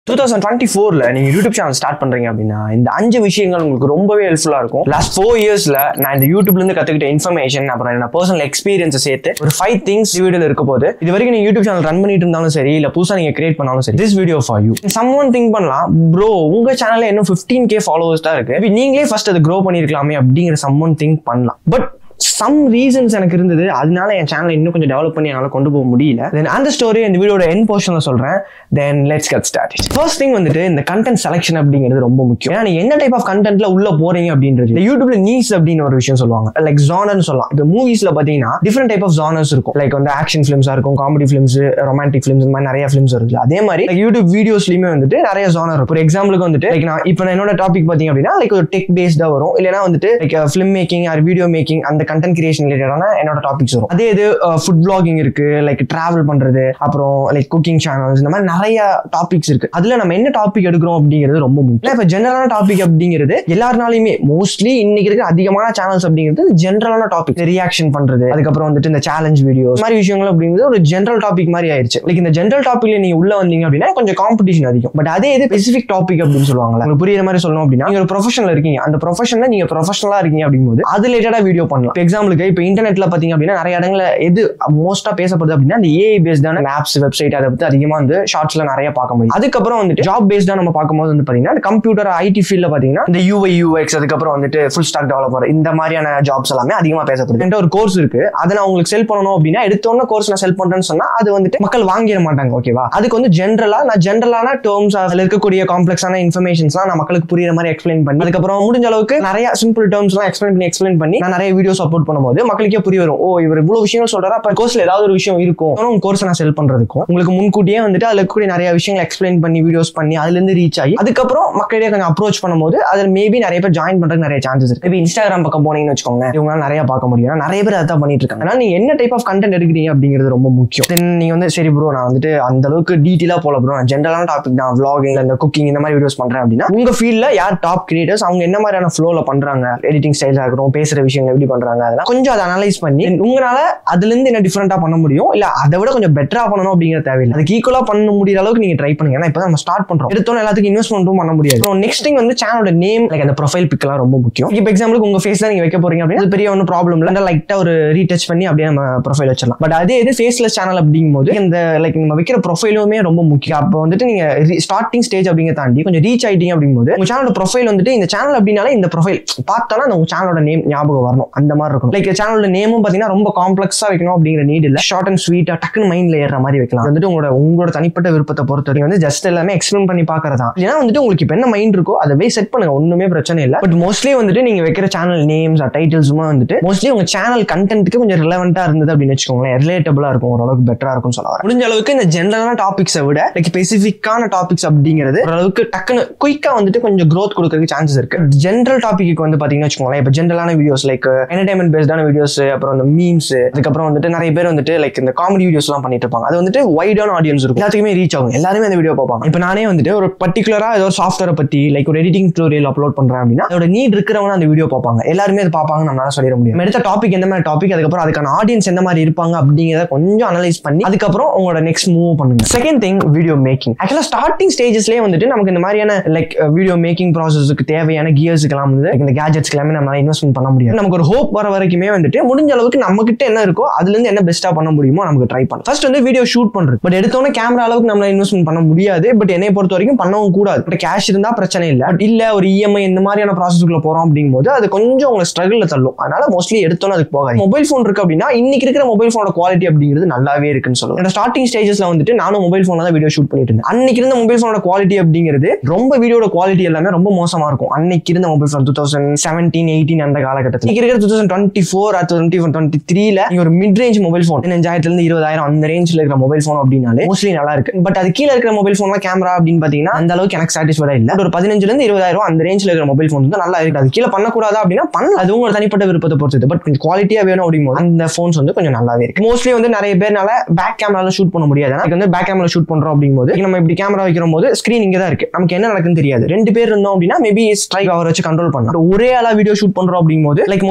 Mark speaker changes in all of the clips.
Speaker 1: two thousand twenty ஃபோர்ல நீங்க YouTube channel start பண்றீங்க அப்படின்னா இந்த அஞ்சு விஷயங்கள் உங்களுக்கு ரொம்பவே ஹெல்ப்ஃபுல்லா இருக்கும் லாஸ்ட் ஃபோர் இயர்ஸ்ல நான் இந்த யூடியூப்ல இருந்து கத்துக்கிட்ட இன்ஃபர்மேஷன் அப்புறம் என்ன பர்சனல் எக்ஸ்பீரியன்ஸ் சேர்த்து ஒரு ஃபைவ் திங்ஸ் வீடியோல இருக்க போது இது வரைக்கும் நீங்க யூடியூப் சேனல் ரன் பண்ணிட்டு இருந்தாலும் சரி இல்ல புதுசா நீங்க கிரியேட் பண்ணாலும் சரி this video for you someone think பண்ணலாம் ப்ரோ உங்க சேனல்ல இன்னும் ஃபிஃப்டீன் கே ஃபாலோவர்ஸ் தான் இருக்கு Maybe நீங்களே ஃபர்ஸ்ட் அதை க்ரோ பண்ணிருக்கலாமே அப்படிங்கிற சம் ஒன் திங்க் பண்ணலாம் பட் சம் ரீசன்ஸ் எனக்கு இருந்தது அதனால என் சேனலை இன்னும் கொஞ்சம் டெவலப் பண்ணி என்னால் கொண்டு போக முடியல தென் அந்த ஸ்டோரி இந்த வீடியோட என் போர்ஷனில் சொல்கிறேன் then let's cut start first thing வந்துட்டு இந்த கண்டென்ட் செலக்ஷன் அப்படிங்கிறது ரொம்ப முக்கியம் ஏன்னா நீங்க என்ன டைப் ஆஃப் கண்டென்ட்ல உள்ள போறீங்க அப்படின்றது இந்த யூடியூப்ல நீஸ் அப்படின்னு ஒரு விஷயம் சொல்லுவாங்க லைக் ஜானர்னு சொல்லலாம் இப்போ மூவிஸ்ல பார்த்தீங்கன்னா டிஃப்ரெண்ட் டைப் ஆஃப் ஜானர்ஸ் இருக்கும் லைக் வந்து ஆக்ஷன் ஃபிலிம்ஸாக இருக்கும் காமெடி ஃபிலிம்ஸ் ரொமான்டிக் ஃபிலிம்ஸ் இந்த மாதிரி நிறைய ஃபிலிம்ஸ் இருக்குல்ல அதே மாதிரி like யூடியூப் வீடியோஸ்லயுமே வந்துட்டு நிறைய ஜானர் இருக்கும் ஒரு எக்ஸாம்பிளுக்கு வந்துட்டு லைக் நான் இப்போ என்னோட டாபிக் பார்த்தீங்க அப்படின்னா லைக் ஒரு டெக் பேஸ்டாக வரும் இல்லைனா வந்துட்டு like film making or video making அந்த கண்டென்ட் கிரியேஷன் ரிலேட்டடான என்னோட டாபிக்ஸ் வரும் அதே இது ஃபுட் பிளாகிங் இருக்கு லைக் டிராவல் பண்றது அப்புறம் லைக் குக்கிங் சேனல்ஸ் இந்த மாதிரி நிறைய டாபிக்ஸ் இருக்கு அதுல நம்ம என்ன டாபிக் எடுக்கிறோம் அப்படிங்கிறது ரொம்ப முக்கியம் இப்போ ஜென்ரலான டாபிக் அப்படிங்கிறது எல்லாருனாலையுமே மோஸ்ட்லி இன்னைக்கு இருக்க அதிகமான சேனல்ஸ் அப்படிங்கிறது ஜென்ரலான டாபிக் ரியாக்ஷன் பண்றது அதுக்கப்புறம் வந்துட்டு இந்த சேலஞ்ச் வீடியோஸ் மாதிரி விஷயங்கள் அப்படிங்கிறது ஒரு ஜென்ரல் டாபிக் மாதிரி ஆயிருச்சு லைக் இந்த ஜென்ரல் டாபிக்ல நீங்க உள்ள வந்தீங்க அப்படின்னா கொஞ்சம் காம்படிஷன் அதிகம் பட் அதே இது ஸ்பெசிபிக் டாபிக் அப்படின்னு சொல்லுவாங்கல்ல உங்களுக்கு புரியுற மாதிரி சொல்லணும் அப்படின்னா நீங்க ஒரு ப்ரொஃபஷனல் இருக்கீங்க அந்த ப்ரொஃபஷன்ல நீங்க ப்ரொஃபஷனலா இருக்கீங்க அப்படிங்கும்போது அது ரிலேட்டடா வீடியோ பண்ணலாம் எக்ஸாம்பிளுக்கு இப்போ இன்டர்நெட்ல பாத்தீங்க அப்படின்னா நிறைய இடங்கள்ல எது மோஸ்டா பேசப்படுது அப்படின்னா இந்த ஏஐ பேஸ்டான ஆப்ஸ் வெப்சைட் அதை பத்தி அதிகமா வந்து ஷார்ட்ஸ்ல நிறைய பார்க்க முடியும் அதுக்கப்புறம் வந்துட்டு ஜாப் பேஸ்டா நம்ம பார்க்கும்போது வந்து பாத்தீங்கன்னா இந்த கம்ப்யூட்டர் ஐடி ஃபீல்ட்ல பாத்தீங்கன்னா இந்த யூஐ யூஎக்ஸ் அதுக்கப்புறம் வந்துட்டு ஃபுல் ஸ்டாக் டெவலப்பர் இந்த மாதிரியான ஜாப்ஸ் எல்லாமே அதிகமா பேசப்படுது என்கிட்ட ஒரு கோர்ஸ் இருக்கு அதை நான் உங்களுக்கு செல் பண்ணணும் அப்படின்னா எடுத்தோன்னு கோர்ஸ் நான் செல் பண்றேன்னு சொன்னா அது வந்துட்டு மக்கள் வாங்கிட மாட்டாங்க ஓகேவா அதுக்கு வந்து ஜென்ரலா நான் ஜென்ரலான டேர்ம்ஸ் அதுல இருக்கக்கூடிய காம்ப்ளெக்ஸான இன்ஃபர்மேஷன்ஸ்லாம் நான் மக்களுக்கு புரியுற மாதிரி எக்ஸ்பிளைன் பண்ணி அதுக்கப்புறம் முடிஞ்ச அளவுக்கு நிறைய சிம்பிள் டேர்ம்ஸ்லாம் எக்ஸ்பிளைன் பண்ணி எக்ஸ்பிளைன் பண்ணி நான் நிறைய வீடியோஸ் அப்லோட் பண்ணும்போது மக்களுக்கே புரிய வரும் ஓ இவர் இவ்வளவு விஷயங்கள் சொல்றாரு அப்ப கோர்ஸ்ல ஏதாவது ஒரு விஷயம் இருக்கும் உங்க கோர்ஸ் நான் செல் பண்றதுக்கும் உங்களுக்கு முன்கூட்டியே வந்துட்டு அதுல இருக்கக்கூடிய நிறைய விஷயங்களை எக்ஸ்பிளைன் பண்ணி வீடியோஸ் பண்ணி அதுல இருந்து ரீச் ஆகி அதுக்கப்புறம் மக்களிடையே கொஞ்சம் அப்ரோச் பண்ணும்போது அதுல மேபி நிறைய பேர் ஜாயின் பண்றதுக்கு நிறைய சான்சஸ் இருக்கு இப்போ இன்ஸ்டாகிராம் பக்கம் போனீங்கன்னு வச்சுக்கோங்க இவங்களால நிறைய பார்க்க முடியும் ஏன்னா நிறைய பேர் அதான் பண்ணிட்டு இருக்காங்க அதனால நீங்க என்ன டைப் ஆஃப் கண்டென்ட் எடுக்கிறீங்க அப்படிங்கிறது ரொம்ப முக்கியம் தென் நீங்க வந்து சரி ப்ரோ நான் வந்துட்டு அந்த அளவுக்கு டீட்டெயிலா போல ப்ரோ நான் ஜென்ரலான டாபிக் தான் vlogging இந்த குக்கிங் இந்த மாதிரி வீடியோஸ் பண்றேன் அப்படின்னா உங்க ஃபீல்ட்ல யார் டாப் கிரியேட்டர்ஸ் அவங்க என்ன மாதிரியான ஃப்ளோல பண்றாங்க எடிட்டிங் ஸ்டைல்ஸா இருக்கட்டும் பேசுற விஷயங்கள் எப்படி பண்றாங்க அதெல்லாம் கொஞ்சம் அதை அனலைஸ் பண்ணி உங்களால அதுல இருந்து என்ன டிஃபரெண்டா பண்ண முடியும் இல்ல அதை விட கொஞ்சம் பெட்டரா பண்ணணும் அப்படிங்கிற தேவையில்லை அதுக்கு ஈக்குவலா பண்ண முடியற அளவுக்கு நீங்க ட்ரை பண்ணுங்க ஏன்னா இப்போ நம்ம ஸ்டார்ட் பண்றோம் எடுத்தோம் எல்லாத்துக்கும் இன்வெஸ்ட்மெண்ட்டும் பண்ண முடியாது அப்புறம் நெக்ஸ்ட் திங் வந்து சேனலோட நேம் லைக் அந்த ப்ரொஃபைல் பிக்லாம் ரொம்ப முக்கியம் இப்போ எக்ஸாம்பிளுக்கு உங்க ஃபேஸ்ல நீங்க வைக்க போறீங்க அப்படின்னா அது பெரிய ஒன்றும் ப்ராப்ளம் இல்லை லைட்டா ஒரு ரீடச் பண்ணி அப்படியே நம்ம ப்ரொஃபைல் வச்சிடலாம் பட் அதே இது ஃபேஸ்லெஸ் சேனல் அப்படிங்கும்போது இந்த லைக் நம்ம வைக்கிற ப்ரொஃபைலுமே ரொம்ப முக்கியம் அப்போ வந்துட்டு நீங்க ஸ்டார்டிங் ஸ்டேஜ் அப்படிங்க தாண்டி கொஞ்சம் ரீச் ஆயிட்டீங்க அப்படிங்கும்போது உங்க சேனலோட ப்ரொஃபைல் வந்துட்டு இந்த சேனல் அப்படின்னாலே இந்த ப்ரொஃபைல் பார்த்தாலும் அந்த உங்க சேனலோட நேம் ஞாபகம் வரணும் அந்த மாதிரி இருக்கும் லைக் சேனலோட நேமும் பார்த்தீங்கன்னா ரொம்ப காம்ப்ளெக்ஸா வைக்கணும் அப்படிங்கிற நீட் இல்லை ஷார்ட் அண்ட் ஸ்வீட்டா டக்குன்னு மைண்ட்ல ஏற மாதிரி வைக்கலாம் வந்துட்டு உங்களோட உங்களோட தனிப்பட்ட விருப்பத்தை பொறுத்த வரைக்கும் வந்து ஜஸ்ட் எல்லாமே எக்ஸ்பிளைன் பண்ணி பார்க்கறதா ஏன்னா வந்துட்டு உங்களுக்கு இப்போ என்ன மைண்ட் இருக்கோ அதை வே செட் பண்ணுங்க ஒண்ணுமே பிரச்சனை இல்லை பட் மோஸ்ட்லி வந்துட்டு நீங்க வைக்கிற சேனல் நேம்ஸ் டைட்டில்ஸுமா வந்துட்டு மோஸ்ட்லி உங்க சேனல் கண்டென்ட்டுக்கு கொஞ்சம் ரிலவெண்டா இருந்தது அப்படின்னு வச்சுக்கோங்களேன் ரிலேட்டபிளா இருக்கும் ஓரளவுக்கு பெட்டரா இருக்கும் சொல்ல வரேன் முடிஞ்ச அளவுக்கு இந்த ஜென்ரலான டாபிக்ஸை விட லைக் ஸ்பெசிஃபிக்கான டாபிக்ஸ் அப்படிங்கிறது ஓரளவுக்கு டக்குன்னு குயிக்கா வந்துட்டு கொஞ்சம் growth கொடுக்கறதுக்கு சான்சஸ் இருக்கு ஜென்ரல் டாபிக்கு வந்து பாத்தீங்கன்னா வச்சுக்கோங்களேன் இப்போ ஜென்ரலான வீடியோஸ் லைக் என்டர்டைன்மெண்ட் பேஸ்டான வீடியோஸ் அப்புறம் இந்த மீம்ஸ் அதுக்கப்புறம் வந்துட்டு நிறைய பேர் வந்துட்டு லைக் இந்த காமெடி வீடியோஸ் எல்லாம் பண்ணிட்டு இருப்பாங்க அது வந்துட்டு வைடான ஆடியன்ஸ் இருக்கும் எல்லாத்துக்குமே ரீச் ஆகும் எல்லாருமே அந்த வீடியோ பார்ப்பாங்க இப்போ நானே வந்துட்டு ஒரு பர்டிகுலரா ஏதோ ஒரு சாஃப்ட்வேரை பத்தி லைக் ஒரு எடிட்டிங் டுட்டோரியல் அப்லோட் பண்றேன் அப்படின்னா அதோட நீட் இருக்கிறவங்க அந்த வீடியோ பார்ப்பாங்க எல்லாருமே அது பார்ப்பாங்க நம்மளால சொல்லிட முடியும் நம்ம எடுத்த டாபிக் எந்த மாதிரி டாபிக் அதுக்கப்புறம் அதுக்கான ஆடியன்ஸ் எந்த மாதிரி இருப்பாங்க அப்படிங்கிறத கொஞ்சம் அனலைஸ் பண்ணி அதுக்கப்புறம் உங்களோட நெக்ஸ்ட் மூவ் பண்ணுங்க second thing video making actually starting ஸ்டேஜஸ்லேயே வந்துட்டு நமக்கு இந்த மாதிரியான லைக் வீடியோ மேக்கிங் ப்ராசஸ்க்கு தேவையான கியர்ஸ்க்கெல்லாம் வந்து like இந்த கேஜெட்ஸ்க்கு எல்லாமே நம்மளால இன்வெஸ்ட்மெண்ட் பண்ண முடியும் நமக்கு ஒரு ஹோப் வர வரைக்குமே வந்துட்டு முடிஞ்ச அளவுக்கு நம்ம கிட்ட என்ன இருக்கோ அதுல இருந்து என்ன பெஸ்ட்டா பண்ண முடியுமோ நமக்கு ட்ரை பண்ணலாம் ஃபர்ஸ்ட் வந்து வீடியோ ஷூட் பண்றது பட் எடுத்தோன்னே கேமரா அளவுக்கு நம்மளால இன்வெஸ்ட்மெண்ட் பண்ண முடியாது பட் என்னை பொறுத்த வரைக்கும் பண்ணவும் கூடாது பட் கேஷ் இருந்தா பிரச்சனை இல்லை பட் இல்ல ஒரு இஎம்ஐ இந்த மாதிரியான ப்ராசஸ்க்குள்ள போறோம் அப்படிங்கும்போது அது கொஞ்சம் உங்களை ஸ்ட்ரகிள் தள்ளும் அதனால மோஸ்ட்லி எடுத்தோன்னே அதுக்கு போகாது மொபைல் ஃபோன் இருக்கு அப்படின்னா இன்னைக்கு இருக்கிற மொபைல் ஃபோனோட குவாலிட்டி அப்படிங்கிறது நல்லாவே இருக்குன்னு சொல்லுவோம் என்னோட ஸ்டார்டிங் ஸ்டேஜஸ்ல வந்துட்டு நானும் மொபைல் ஃபோன்ல தான் வீடியோ ஷூட் பண்ணிட்டு இருந்தேன் அன்னைக்கு இருந்த மொபைல் ஃபோனோட குவாலிட்டி அப்படிங்கிறது ரொம்ப வீடியோட குவாலிட்டி எல்லாமே ரொம்ப மோசமா இருக்கும் அன்னைக்கு இருந்த mobile phone two thousand seventeen eighteen அந்த காலகட்டத்தில் இன்னைக்கு இருக்கிற two thousand twenty four twenty twenty த்ரீல நீங்க ஒரு மிட் ரேஞ்ச் மொபைல் ஃபோன் பதினஞ்சாயிரத்துல இருந்து இருபதாயிரம் அந்த ரேஞ்சில் இருக்கிற மொபைல் ஃபோன் அப்படின்னாலே மோஸ்ட்லி நல்லா இருக்கு பட் அது கீழே இருக்கிற மொபைல் ஃபோன்லாம் கேமரா அப்படின்னு பாத்தீங்கன்னா அந்த அளவுக்கு எனக்கு சாட்டிஸ்ஃபைடா இல்ல ஒரு பதினஞ்சுல இருந்து இருபதாயிரம் அந்த ரேஞ்சில் இருக்கிற மொபைல் ஃபோன் வந்து நல்லா இருக்கு அது கீழே பண்ணக்கூடாதா அப்படின்னா பண்ணலாம் அது உங்களோட தனிப்பட்ட விருப்பத்தை பொறுத்தது பட் கொஞ்சம் குவாலிட்டியா வேணும் அப்படிங்கும்போது அந்த ஃபோன்ஸ் வந்து கொஞ்சம் நல்லாவே இருக்கு மோஸ்ட்லி வந்து நிறைய பேர்னால பேக் கேமரால ஷூட் பண்ண முடியாது எனக்கு வந்து பேக் கேமரா ஷூட் பண்றோம் அப்படிங்கும்போது நம்ம இப்படி கேமரா வைக்கிற போது ஸ்கிரீன் இங்க தான் இருக்கு நமக்கு என்ன நடக்குன்னு தெரியாது ரெண்டு பேர் இருந்தோம் அப்படின்னா மேபி ஸ்ட்ரைக் அவர் வச்சு கண்ட்ரோல் பண்ணலாம் ஒரே ஆளா வீடியோ ஷூட் பண்றோம் அப்படிங்கும்போது லைக் மோஸ்ட்லி ஆட்டோ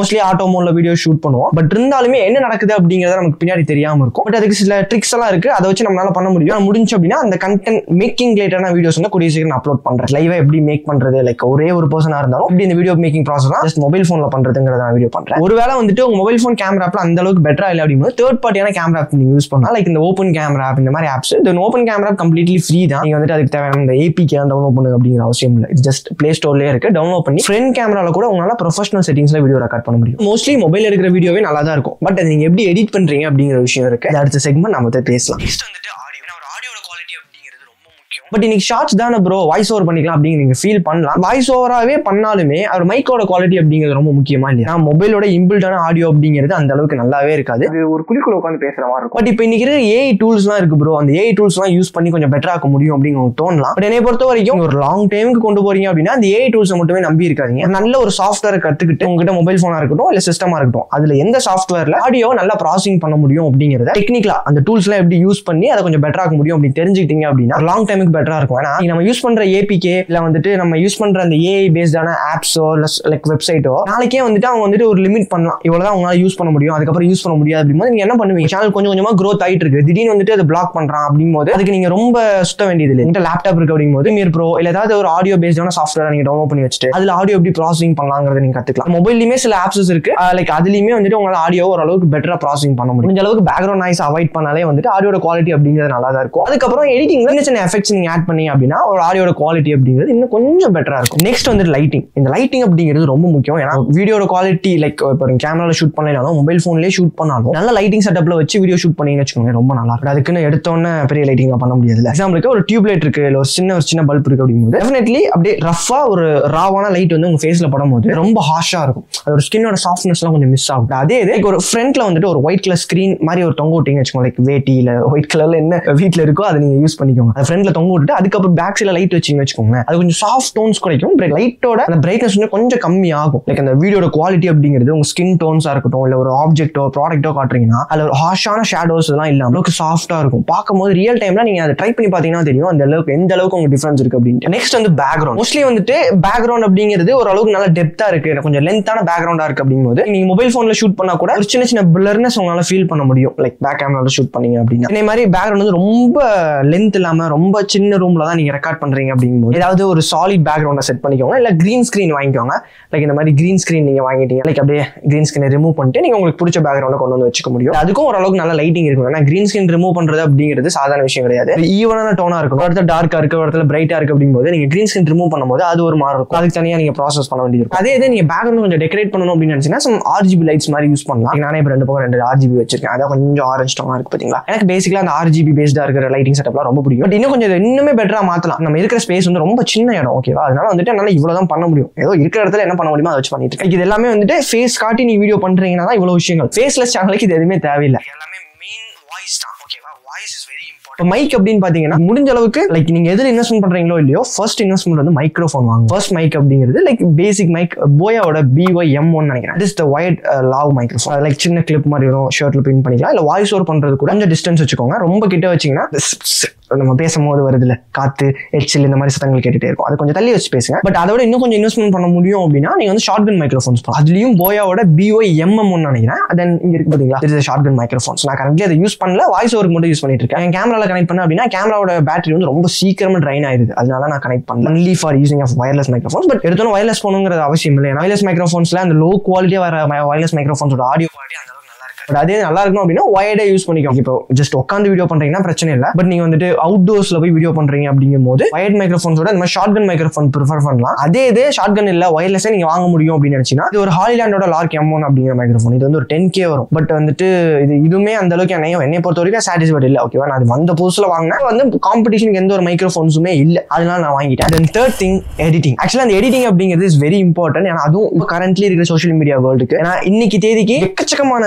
Speaker 1: மோட்ல வீடியோ ஷூட் பண்ணுவோம் பட் இருந்தாலுமே என்ன நடக்குது அப்படிங்கறது நமக்கு பின்னாடி தெரியாம இருக்கும் பட் அதுக்கு சில ட்ரிக்ஸ் எல்லாம் இருக்கு அதை வச்சு நம்மளால பண்ண முடியும் ஆனா முடிஞ்சு அப்படின்னா அந்த கண்டென்ட் மேக்கிங் ரிலேட்டடான வீடியோஸ் வந்து கூடிய சீக்கிரம் அப்லோட் பண்றேன் லைவா எப்படி மேக் பண்றது லைக் ஒரே ஒரு பர்சனா இருந்தாலும் இப்படி இந்த video making process just mobile போன்ல பண்றதுங்கிறத நான் வீடியோ பண்றேன் ஒருவேளை வந்துட்டு உங்க மொபைல் ஃபோன் கேமரா ஆப்ல அந்த அளவுக்கு பெட்டரா இல்லை அப்படிங்கும்போது தேர்ட் பார்ட்டியான கேமரா ஆப் நீங்க யூஸ் பண்ணலாம் லைக் இந்த ஓப்பன் கேமரா ஆப் இந்த மாதிரி ஆப்ஸ் இந்த ஓப்பன் கேமரா கம்ப்ளீட்லி ஃப்ரீ தான் நீங்க வந்துட்டு அதுக்கு தேவையான இந்த ஏபிகே டவுன்லோட் பண்ணுங்க அப்படிங்கிற அவசியம் இல்லை இது ஜஸ்ட் பிளே ஸ்டோர்லேயே இருக்கு டவுன்லோட் பண்ணி ஃப்ரண்ட் கேமரால கூட உங்களால ப்ரொஃபஷனல் செட்டிங்ஸ்ல வீடியோ ரெக்கார்ட் பண்ண முடியும் மோஸ்ட்லி மொபைல் எடுக்கிற வீடியோவே நல்லா தான் இருக்கும் பட் அது நீங்க எப்படி எடிட் பண்றீங்க அப்படிங்கிற விஷயம் இருக்கு அது அடுத்த செக்மெண்ட் நம்ம வந்து பேசலாம் நெக்ஸ்ட் வந்துட்டு ஆடியோ ஒரு ஆடியோட குவாலிட்டி அப்படிங்கிறது ரொம்ப முக்கியம் பட் இன்னைக்கு ஷார்ட்ஸ் தானே ப்ரோ வாய்ஸ் ஓவர் பண்ணிக்கலாம் அப்படின்னு நீங்க ஃபீல் பண்ணலாம் வாய்ஸ் ஓவராகவே பண்ணாலுமே அவர் மைக்கோட குவாலிட்டி அப்படிங்கிறது ரொம்ப முக்கியமா இல்லையா மொபைலோட இம்பிள்டான ஆடியோ அப்படிங்கிறது அந்த அளவுக்கு நல்லாவே இருக்காது அது ஒரு குழிக்குள்ள உட்காந்து பேசுற மாதிரி இருக்கும் பட் இப்போ இன்னைக்கு இருக்கிற ஏஐ டூல்ஸ்லாம் இருக்கு ப்ரோ அந்த ஏஐ டூல்ஸ்லாம் யூஸ் பண்ணி கொஞ்சம் பெட்டரா ஆக்க முடியும் அப்படின்னு உங்களுக்கு தோணலாம் பட் என்னை பொறுத்த வரைக்கும் ஒரு லாங் டைமுக்கு கொண்டு போறீங்க அப்படின்னா அந்த ஏஐ டூல்ஸை மட்டுமே நம்பி இருக்காதீங்க ஒரு நல்ல ஒரு சாஃப்ட்வேர் கத்துக்கிட்டு உங்ககிட்ட மொபைல் போனா இருக்கட்டும் இல்ல சிஸ்டமா இருக்கட்டும் அதுல எந்த சாஃப்ட்வேர்ல ஆடியோ நல்லா ப்ராசஸிங் பண்ண முடியும் அப்படிங்கிறத டெக்னிக்கலா அந்த டூல்ஸ்லாம் எப்படி யூஸ் பண்ணி அதை கொஞ்சம் பெட்டரா ஆக்க முடியும் அப்படின்னு தெரிஞ்சுக்கிட்டீங்க அப்படின்னா லாங் டைமுக்கு பெட்டரா இருக்கும் ஏன்னா நீங்க நம்ம யூஸ் பண்ற ஏபிகே இல்ல வந்துட்டு நம்ம யூஸ் பண்ற அந்த ஏஐ பேஸ்டான ஆப்ஸோ இல்ல லைக் வெப்சைட்டோ நாளைக்கே வந்துட்டு அவங்க வந்துட்டு ஒரு லிமிட் பண்ணலாம் இவ்வளவுதான் உங்களால யூஸ் பண்ண முடியும் அதுக்கப்புறம் யூஸ் பண்ண முடியாது அப்படிங்கும்போது நீங்க என்ன பண்ணுவீங்க சேனல் கொஞ்சம் கொஞ்சமா growth ஆயிட்டு இருக்கு திடீர்னு வந்துட்டு அதை பிளாக் பண்றான் அப்படிங்கும்போது அதுக்கு நீங்க ரொம்ப சுத்த வேண்டியது இல்லை என்கிட்ட லேப்டாப் இருக்கு அப்படிங்கும்போது மீர் ப்ரோ இல்ல ஏதாவது ஒரு ஆடியோ பேஸ்டான சாஃப்ட்வேர் நீங்க டவுன்லோட் பண்ணி வச்சுட்டு அதுல ஆடியோ எப்படி ப்ராசஸிங் பண்ணலாங்கிறத நீங்க கத்துக்கலாம் மொபைல்லையுமே சில ஆப்ஸஸ் இருக்கு லைக் அதுலயுமே வந்துட்டு உங்களால ஆடியோ ஓரளவுக்கு பெட்டரா ப்ராசஸிங் பண்ண முடியும் முடிஞ்ச அளவுக்கு பேக்ரவுண்ட் நாய்ஸ் அவாய்ட் பண்ணாலே வந்துட்டு ஆடியோட குவாலிட்டி அப்படிங்கிறது நல்லா தான் இருக்கும் அதுக்கப்புறம் எடிட்டிங் சின்ன சின்ன எஃபெக்ட்ஸ் நீங்க ஆட் பண்ணீங்க அப்படின்னா ஒரு ஆடியோட குவாலிட்டி அப்படிங்கிறது இன்னும் கொஞ்சம் பெட்டரா இருக்கும் நெக்ஸ்ட் வந்துட்டு லைட்டிங் இந்த லைட்டிங் அப்படிங்கிறது ரொம்ப முக்கியம் ஏன்னா வீடியோட குவாலிட்டி லைக் இப்போ கேமரால ஷூட் பண்ணலாம் மொபைல் ஃபோன்லேயே ஷூட் பண்ணாலும் நல்ல லைட்டிங் செட்டப்ல வச்சு வீடியோ ஷூட் பண்ணீங்கன்னு வச்சுக்கோங்க ரொம்ப நல்லா இருக்கும் அதுக்குன்னு எடுத்தோன்னே பெரிய லைட்டிங் பண்ண முடியாது எக்ஸாம்பிளுக்கு ஒரு டியூப் லைட் இருக்கு இல்லை ஒரு சின்ன ஒரு சின்ன பல்ப் இருக்கு அப்படிங்கும்போது டெஃபினெட்லி அப்படியே ரஃபா ஒரு ராவான லைட் வந்து உங்க ஃபேஸ்ல படும்போது ரொம்ப ஹாஷா இருக்கும் அதோட ஸ்கின்னோட சாஃப்ட்னஸ்லாம் கொஞ்சம் மிஸ் ஆகும் அதே இது like ஒரு ஃப்ரண்ட்ல வந்துட்டு ஒரு ஒயிட் கலர் ஸ்க்ரீன் மாதிரி ஒரு தொங்க விட்டீங்க வச்சுக்கோங்க லைக் வேட்டி இல்ல ஒயிட் கலர்ல என்ன வீட்ல இருக்கோ அதை நீங்க யூஸ் பண்ணிக்கோங்க அது ஃப்ரண்ட்ல தொங்க விட்டுட்டு அதுக்கப்புறம் பேக் சைட்ல லைட் வச்சீங்க வச்சுக்கோங்க அது கொஞ்சம் சாஃப்ட் டோன்ஸ் கிடைக்கும் லைட்டோட அந்த பிரைட்னஸ் வந்து கொஞ்சம் கம்மி ஆகும் லைக் அந்த வீடியோட குவாலிட்டி அப்படிங்கிறது உங்க ஸ்கின் டோன்ஸா இருக்கட்டும் இல்ல ஒரு ஆப்ஜெக்ட்டோ ப்ராடக்ட்டோ காட்டுறீங்கன்னா அதுல ஒரு ஹாஷான ஷேடோஸ் எல்லாம் இல்லாம அளவுக்கு சாஃப்டா இருக்கும் பார்க்கும்போது ரியல் டைம்ல நீங்க அதை ட்ரை பண்ணி பாத்தீங்கன்னா தெரியும் அந்த அளவுக்கு எந்த அளவுக்கு உங்களுக்கு டிஃபரன்ஸ் இருக்கு அப்படின்ட்டு நெக்ஸ்ட் வந்து பேக்ரவுண்ட் மோஸ்ட்லி வந்துட்டு பேக்ரவுண்ட் அப்படிங்கிறது ஒரு அளவுக்கு நல்ல டெப்தா இருக்கு கொஞ்சம் லென்த்தான பேக்ரவுண்டா இருக்கு அப்படிங்கும்போது நீங்க மொபைல் போன்ல ஷூட் பண்ணா கூட ஒரு சின்ன சின்ன பிளர்னஸ் உங்களால ஃபீல் பண்ண முடியும் லைக் பேக் கேமரால ஷூட் பண்ணீங்க அப்படின்னா இதே மாதிரி பேக்ரவுண்ட் வந்து ரொம்ப லென்த் இல்லாம ரொம்ப சின்ன ரூம்ல தான் நீங்க ரெக்கார்ட் பண்றீங்க அப்படிங்கும்போது ஏதாவது ஒரு சாலிட் பேக்ரவுண்டை செட் பண்ணிக்கோங்க இல்ல கிரீன் ஸ்கிரீன் வாங்கிக்கோங்க லைக் இந்த மாதிரி கிரீன் ஸ்கிரீன் நீங்க வாங்கிட்டீங்க லைக் அப்படியே கிரீன் ஸ்கிரீனை ரிமூவ் பண்ணிட்டு நீங்க உங்களுக்கு பிடிச்ச பேக்ரவுண்டை கொண்டு வந்து வச்சுக்க முடியும் அதுக்கும் ஓரளவுக்கு நல்ல லைட்டிங் இருக்கும் ஏன்னா கிரீன் ஸ்கிரீன் ரிமூவ் பண்றது அப்படிங்கிறது சாதாரண விஷயம் கிடையாது ஈவனான டோனா இருக்கும் ஒரு இடத்துல டார்க்கா இருக்கு ஒரு இடத்துல பிரைட்டா இருக்கு அப்படிங்கும்போது நீங்க கிரீன் ஸ்கிரீன் ரிமூவ் பண்ணும்போது அது ஒரு மாதிரி இருக்கும் அதுக்கு தனியா நீங்க ப்ராசஸ் பண்ண வேண்டியது இருக்கும் அதே இது நீங்க பேக்ரவுண்ட் கொஞ்சம் டெக்கரேட் பண்ணணும் அப்படின்னு நினைச்சீங்கன்னா சம் ஆர்ஜிபி லைட்ஸ் மாதிரி யூஸ் பண்ணலாம் நானே இப்போ ரெண்டு பக்கம் ரெண்டு ஆர்ஜிபி வச்சிருக்கேன் அதான் கொஞ்சம் ஆரஞ்ச் டோனா இருக்கு பாத்தீங்களா எனக்கு பேசிக்கலா அந்த ஆர்ஜிபி பேஸ்டா இருக்கிற லைட்டிங் செட்டப்லாம் ரொம்ப பிடிக்கும் பட் இன்னும் கொஞ்சம் இதை இன்னுமே பெட்டரா மாத்தலாம் நம்ம இருக்கிற ஸ்பேஸ் வந்து ரொம்ப சின்ன இடம் ஓகேவா அதனால வந்துட்டு என்னால இவ்வளவுதான் பண்ண முடியும் ஏதோ இருக்கிற இடத்துல என்ன பண்ண முடியுமோ அதை வச்சு பண்ணிட்டு இருக்கேன் இது எல்லாமே வந்துட்டு ஃபேஸ் காட்டி நீ வீடியோ பண்றீங்கன்னா தான் இவ்வளவு விஷயங்கள் ஃபேஸ்லெஸ் சேனலுக்கு இது எதுவுமே தேவையில்லை எல்லாமே மெயின் வாய்ஸ் தான் ஓகேவா voice is very important mic அப்படின்னு பாத்தீங்கன்னா முடிஞ்ச அளவுக்கு லைக் நீங்க எதுல இன்வெஸ்ட்மெண்ட் பண்றீங்களோ இல்லையோ ஃபர்ஸ்ட் இன்வெஸ்ட்மெண்ட் வந்து மைக்ரோஃபோன் வாங்க ஃபர்ஸ்ட் மைக் அப்படிங்கிறது லைக் பேசிக் மைக் போயாவோட பிஒய் எம் ஒன் நினைக்கிறேன் is the wired lav microphone like சின்ன கிளிப் மாதிரி வரும் ஷர்ட்ல பின் பண்ணிக்கலாம் இல்ல வாய்ஸ் ஓவர் பண்றது கூட கொஞ்சம் டிஸ்டன்ஸ் வச்சுக்கோங்க ரொம்ப கிட்ட வச்சீங்கன்னா நம்ம பேசும்போது வருதுல காத்து எச்சில் இந்த மாதிரி சத்தங்கள் கேட்டுட்டே இருக்கும் அது கொஞ்சம் தள்ளி வச்சு பேசுங்க பட் அதோட இன்னும் கொஞ்சம் இன்வெஸ்ட்மெண்ட் பண்ண முடியும் அப்படின்னா நீங்க வந்து ஷார்ட் கன் மைக்ரோஃபோன்ஸ் அதுலயும் போயாவோட பிஒய் எம்எம் நினைக்கிறேன் தென் இங்க இருக்கு பாத்தீங்களா இது ஷார்ட் கன் மைக்ரோஃபோன்ஸ் நான் கரண்ட்லி அதை யூஸ் பண்ணல வாய்ஸ் ஓவருக்கு மட்டும் யூஸ் பண்ணிட்டு இருக்கேன் என் கேமரால கனெக்ட் பண்ண அப்படின்னா கேமராவோட பேட்டரி வந்து ரொம்ப சீக்கிரமா ட்ரைன் ஆயிருது அதனால நான் கனெக்ட் பண்ணல only for using of wireless microphones but எடுத்தோம் வயர்லெஸ் போகணுங்கிறது அவசியம் இல்லை வயர்லெஸ் மைக்ரோஃபோன்ஸ்ல அந்த லோ குவாலிட்டியா வர வயர்லெஸ் மைக்ரோஃபோன்ஸோட ஆடியோ குவாலிட்டி அந்த அளவுக்கு நல்லா இருக்கு பட் அதே நல்லா இருக்கணும் அப்படின்னா ஒயர்டே யூஸ் பண்ணிக்கோங்க இப்போ ஜஸ்ட் உட்காந்து வீடியோ பண்றீங்கன்னா பிரச்சனை இல்லை பட் நீங்க வந்துட்டு அவுட்டோர்ஸ்ல போய் வீடியோ பண்றீங்க அப்படிங்கும் போது வயர்ட் மைக்ரோஃபோன்ஸோட இந்த மாதிரி ஷார்ட் கன் மைக்ரோஃபோன் ப்ரிஃபர் பண்ணலாம் அதே இது ஷார்ட் கன் இல்ல ஒயர்லெஸ்ஸே நீங்க வாங்க முடியும் அப்படின்னு நினைச்சீங்கன்னா இது ஒரு ஹாலிலாண்டோட லார்க் எம் ஒன் அப்படிங்கிற மைக்ரோஃபோன் இது வந்து ஒரு டென் கே வரும் பட் வந்துட்டு இது இதுவுமே அந்த அளவுக்கு என்னைய என்னை பொறுத்த வரைக்கும் சாட்டிஸ்ஃபைட் இல்லை ஓகேவா நான் அது வந்த புதுசுல வாங்கினேன் வந்து காம்படிஷனுக்கு எந்த ஒரு மைக்ரோஃபோன்ஸுமே இல்லை அதனால நான் வாங்கிட்டேன் தென் தேர்ட் திங் எடிட்டிங் ஆக்சுவலா அந்த எடிட்டிங் அப்படிங்கிறது இஸ் வெரி இம்பார்ட்டன்ட் ஏன்னா அதுவும் இப்போ கரண்ட்லி இருக்கிற சோஷியல் மீடியா வேர்ல்டுக்கு ஏன்னா இன்னைக்கு தேதிக்கு எக்கச்சக்கமான